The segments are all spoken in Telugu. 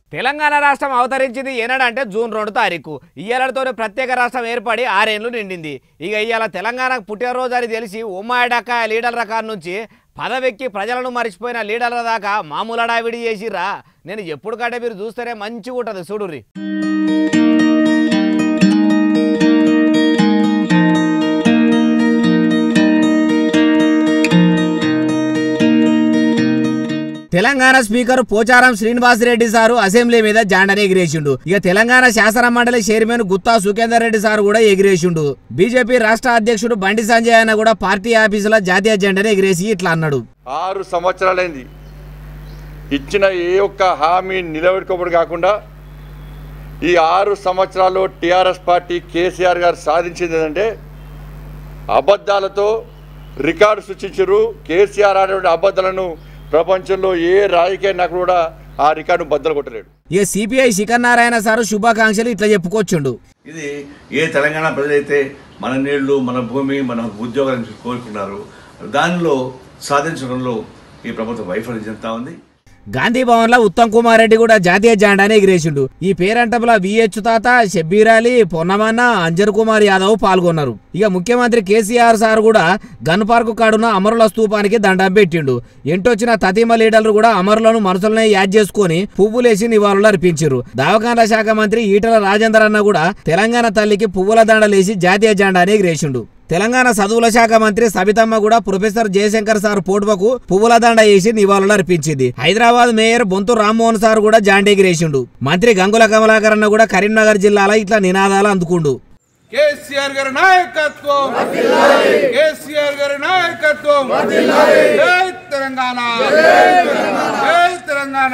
తెలంగాణ రాష్ట్రం అవతరించింది ఏనాడంటే జూన్ రెండు తారీఖు ఇయ్యాలతో ప్రత్యేక రాష్ట్రం ఏర్పడి ఆరేళ్లు నిండింది ఇక ఇవాళ తెలంగాణకు పుట్టినరోజు అని తెలిసి ఉమ్మాయిడక్క లీడర్ రకాల నుంచి పదవెక్కి ప్రజలను మర్చిపోయిన లీడర్ల దాకా మామూలు అడావిడి చేసిర్రా నేను ఎప్పుడు కంటే మీరు చూస్తేనే మంచిగా ఉంటుంది చూడుర్రి Telangana speaker Pocharam Srinivasa Reddy sir assembly మీద జాండని ఎగిరేసిండు ఇక తెలంగాణ శాసన మండలి చైర్మన్ గుత్తా సుఖేందర్ రెడ్డి సార్ కూడా ఎగిరేసిండు బీజేపీ రాష్ట్ర అధ్యక్షుడు బండి సంజయ్ అన్న కూడా పార్టీ ఆఫీసులో జాతీయ జెండాని ఎగిరేసి ఇట్లా అన్నాడు ఆరు సంవత్సరాలైంది ఇచ్చిన ఏ ఒక్క హామీ నిలబెట్టుకోబడి కాకుండా ఈ ఆరు సంవత్సరాల్లో టీఆర్ఎస్ పార్టీ కేసీఆర్ గారు సాధించింది ఏంటంటే అబద్ధాలతో రికార్డు సృష్టించారు కేసీఆర్ అనేటువంటి అబద్ధాలను ప్రపంచంలో ఏ రాజకీయ నాయకుడు కూడా ఆ రికార్డు బద్దలు కొట్టలేడు ఇక సిపిఐ శిఖర్ నారాయణ సారు శుభాకాంక్షలు ఇట్లా చెప్పుకొచ్చిండు ఇది ఏ తెలంగాణ ప్రజలైతే మన నీళ్లు మన భూమి మన ఉద్యోగాలను కోరుకున్నారు దానిలో సాధించడంలో ఈ ప్రభుత్వం వైఫల్యం చెందుతా ఉంది గాంధీ భవన్ లో ఉత్తమ్ కుమార్ రెడ్డి కూడా జాతీయ జెండాని ఎగిరేసిండు ఈ పేరంటంలో విహెచ్ తాత షబ్బీర్ అలీ పొన్నమన్న అంజన్ కుమార్ యాదవ్ పాల్గొన్నారు ఇక ముఖ్యమంత్రి కేసీఆర్ సార్ కూడా గన్ పార్కు కాడున్న అమరుల స్తూపానికి దండం పెట్టిండు ఎంటొచ్చిన తతిమ లీడర్లు కూడా అమరులను మనసులనే యాద్ చేసుకుని పువ్వులేసి నివాళులు అర్పించారు దవాఖాన్ల శాఖ మంత్రి ఈటల రాజేందర్ అన్న కూడా తెలంగాణ తల్లికి పువ్వుల దండలేసి జాతీయ జెండాని ఎగిరేసిండు తెలంగాణ చదువుల శాఖ మంత్రి సబితమ్మ కూడా ప్రొఫెసర్ జయశంకర్ సార్ పోటువకు పువ్వుల దండ వేసి నివాళులు అర్పించింది హైదరాబాద్ మేయర్ బొంతు రామ్మోహన్ సార్ కూడా జాండేగిరేసిండు మంత్రి గంగుల కమలాకర్ అన్న కూడా కరీంనగర్ జిల్లాలో ఇట్లా నినాదాలు అందుకుండు కేసీఆర్ గారి నాయకత్వం కేసీఆర్ గారి నాయకత్వం జై తెలంగాణ జై తెలంగాణ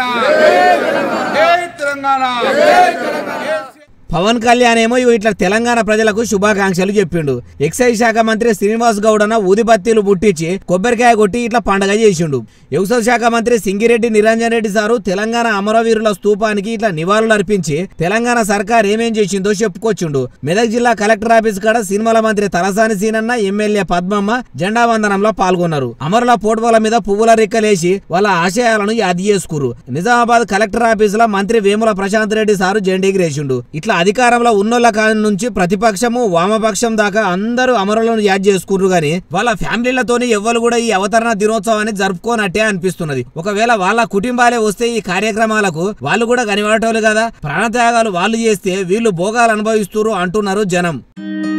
జై తెలంగాణ కేసీఆర్ పవన్ కళ్యాణ్ ఏమో ఇవి ఇట్లా తెలంగాణ ప్రజలకు శుభాకాంక్షలు చెప్పిండు ఎక్సైజ్ శాఖ మంత్రి శ్రీనివాస్ గౌడ్ అన్న ఊదిబత్తీలు ముట్టించి కొబ్బరికాయ కొట్టి ఇట్లా పండగ చేసిండు వ్యవసాయ శాఖ మంత్రి సింగిరెడ్డి నిరంజన్ రెడ్డి సారు తెలంగాణ అమరవీరుల స్తూపానికి ఇట్లా నివాళులు అర్పించి తెలంగాణ సర్కార్ ఏమేం చేసిందో చెప్పుకొచ్చిండు మెదక్ జిల్లా కలెక్టర్ ఆఫీస్ కాడ సినిమాల మంత్రి తలసాని సీనన్న ఎమ్మెల్యే పద్మమ్మ జెండా వందనంలో పాల్గొన్నారు అమరుల పోటువల మీద పువ్వుల రిక్కలేసి వాళ్ళ ఆశయాలను యాది చేసుకురు నిజామాబాద్ కలెక్టర్ ఆఫీస్ లో మంత్రి వేముల ప్రశాంత్ రెడ్డి సారు జెండెగిరేసిండు ఇట్లా అధికారంలో ఉన్నోళ్ళ కాడి నుంచి ప్రతిపక్షము వామపక్షం దాకా అందరూ అమరులను యాద్ చేసుకుర్రు గాని వాళ్ళ ఫ్యామిలీలతోని ఎవ్వరు కూడా ఈ అవతరణ దినోత్సవాన్ని జరుపుకోనట్టే అనిపిస్తున్నది ఒకవేళ వాళ్ళ కుటుంబాలే వస్తే ఈ కార్యక్రమాలకు వాళ్ళు కూడా కనిపడటోళ్ళు కదా ప్రాణత్యాగాలు వాళ్ళు చేస్తే వీళ్ళు భోగాలు అనుభవిస్తున్నారు అంటున్నారు జనం